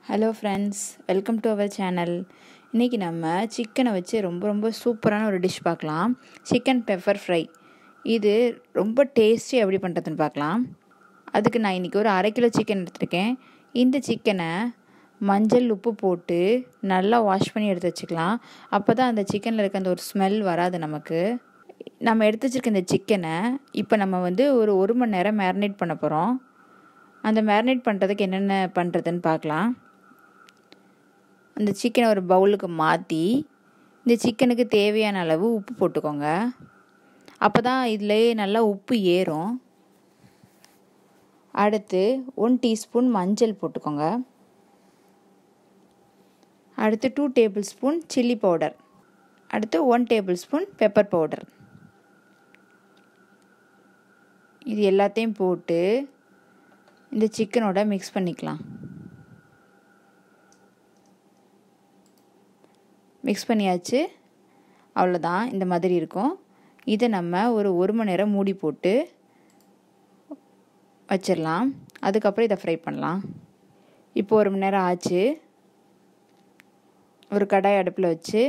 hello friends welcome to our channel இன்றைக்கி நம்ம சிக்கனை வச்சு ரொம்ப ரொம்ப சூப்பரான ஒரு டிஷ் பார்க்கலாம் சிக்கன் பெப்பர் ஃப்ரை இது ரொம்ப டேஸ்டி எப்படி பண்ணுறதுன்னு பார்க்கலாம் அதுக்கு நான் இன்றைக்கி ஒரு அரை கிலோ சிக்கன் எடுத்திருக்கேன் இந்த சிக்கனை மஞ்சள் உப்பு போட்டு நல்லா வாஷ் பண்ணி எடுத்து வச்சுக்கலாம் அப்போ தான் அந்த சிக்கனில் இருக்க அந்த ஒரு ஸ்மெல் வராது நமக்கு நம்ம எடுத்து வச்சுருக்க இந்த சிக்கனை இப்போ நம்ம வந்து ஒரு ஒரு மணி நேரம் மேரினேட் பண்ண போகிறோம் அந்த மேரினேட் பண்ணுறதுக்கு என்னென்ன பண்ணுறதுன்னு பார்க்கலாம் அந்த சிக்கனை ஒரு பவுலுக்கு மாற்றி இந்த சிக்கனுக்கு தேவையான அளவு உப்பு போட்டுக்கோங்க அப்போ தான் இதில் நல்லா உப்பு ஏறும் அடுத்து ஒன் டீஸ்பூன் மஞ்சள் போட்டுக்கோங்க அடுத்து two tablespoon chilli powder அடுத்து one tablespoon pepper powder இது எல்லாத்தையும் போட்டு இந்த சிக்கனோட மிக்ஸ் பண்ணிக்கலாம் மிக்ஸ் பண்ணியாச்சு அவ்வளோதான் இந்த மாதிரி இருக்கும் இதை நம்ம ஒரு ஒரு மணி நேரம் மூடி போட்டு வச்சிடலாம் அதுக்கப்புறம் இதை ஃப்ரை பண்ணலாம் இப்போ ஒரு மணி நேரம் ஆச்சு ஒரு கடாய் அடுப்பில் வச்சு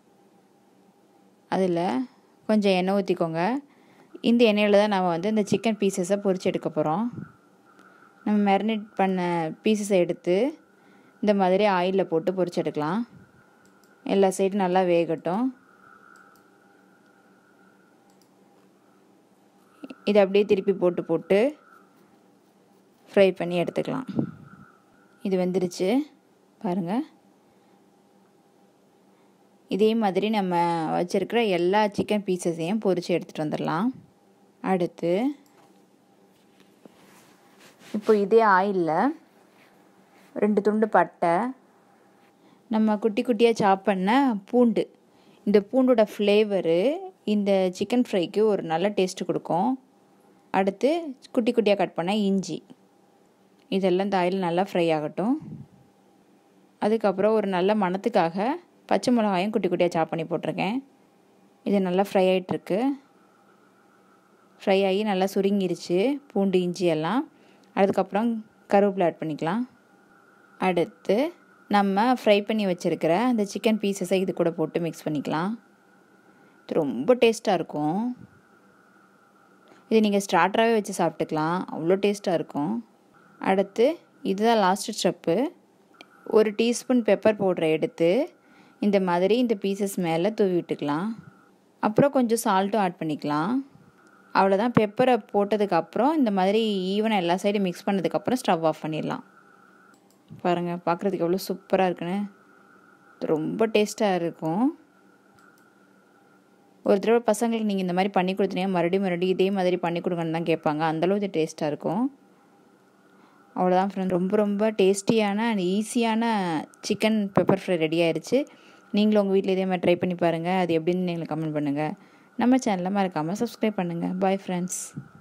அதில் கொஞ்சம் எண்ணெய் ஊற்றிக்கோங்க இந்த எண்ணெயில் தான் நம்ம வந்து இந்த சிக்கன் பீசஸை பொரிச்சு எடுக்க போகிறோம் நம்ம மேரினேட் பண்ண பீசஸை எடுத்து இந்த மாதிரி ஆயிலில் போட்டு பொரிச்சு எடுக்கலாம் எல்லா சைடும் நல்லா வேகட்டும் இதை அப்படியே திருப்பி போட்டு போட்டு ஃப்ரை பண்ணி எடுத்துக்கலாம் இது வெந்துருச்சு பாருங்கள் இதே மாதிரி நம்ம வச்சுருக்கிற எல்லா சிக்கன் பீசஸையும் பொரித்து எடுத்துகிட்டு வந்துடலாம் அடுத்து இப்போ இதே ஆயிலில் ரெண்டு துண்டு பட்டை நம்ம குட்டி குட்டியாக சாப் பண்ண பூண்டு இந்த பூண்டோட ஃப்ளேவரு இந்த சிக்கன் ஃப்ரைக்கு ஒரு நல்ல டேஸ்ட்டு கொடுக்கும் அடுத்து குட்டி குட்டியாக கட் பண்ண இஞ்சி இதெல்லாம் இந்த ஆயில் நல்லா ஃப்ரை ஆகட்டும் அதுக்கப்புறம் ஒரு நல்ல மணத்துக்காக பச்சை மிளகாயும் குட்டி குட்டியாக சாப் பண்ணி போட்டிருக்கேன் இது நல்லா ஃப்ரை ஆகிட்டுருக்கு ஃப்ரை ஆகி நல்லா சுருங்கிருச்சு பூண்டு இஞ்சி எல்லாம் அதுக்கப்புறம் கருவேப்பிலை ஆட் பண்ணிக்கலாம் அடுத்து நம்ம ஃப்ரை பண்ணி வச்சுருக்கிற அந்த சிக்கன் பீசஸை இது கூட போட்டு மிக்ஸ் பண்ணிக்கலாம் இது ரொம்ப டேஸ்ட்டாக இருக்கும் இது நீங்கள் ஸ்டார்டராகவே வச்சு சாப்பிட்டுக்கலாம் அவ்வளோ டேஸ்ட்டாக இருக்கும் அடுத்து இதுதான் லாஸ்ட்டு ஸ்டெப்பு ஒரு டீஸ்பூன் பெப்பர் பவுடரை எடுத்து இந்த மாதிரி இந்த பீசஸ் மேலே தூவி விட்டுக்கலாம் அப்புறம் கொஞ்சம் சால்ட்டும் ஆட் பண்ணிக்கலாம் அவ்வளோதான் பெப்பரை போட்டதுக்கப்புறம் இந்த மாதிரி ஈவனாக எல்லா சைடும் மிக்ஸ் பண்ணதுக்கப்புறம் ஸ்டவ் ஆஃப் பண்ணிடலாம் பாருங்கள் பார்க்குறதுக்கு எவ்வளோ சூப்பராக இருக்குன்னு ரொம்ப டேஸ்ட்டாக இருக்கும் ஒரு தடவை பசங்களுக்கு நீங்கள் இந்த மாதிரி பண்ணி கொடுத்தீங்கன்னா மறுபடியும் மறுபடியும் இதே மாதிரி பண்ணி கொடுங்கன்னு தான் கேட்பாங்க அந்தளவுக்கு டேஸ்ட்டாக இருக்கும் அவ்வளோதான் ஃப்ரெண்ட் ரொம்ப ரொம்ப டேஸ்டியான அண்ட் ஈஸியான சிக்கன் பெப்பர் ஃப்ரை ரெடி ஆயிடுச்சு நீங்களும் உங்கள் வீட்டில் இதே மாதிரி ட்ரை பண்ணி பாருங்கள் அது எப்படின்னு நீங்கள் கமெண்ட் பண்ணுங்கள் நம்ம சேனலை மறக்காமல் சப்ஸ்கிரைப் பண்ணுங்கள் பாய் ஃப்ரெண்ட்ஸ்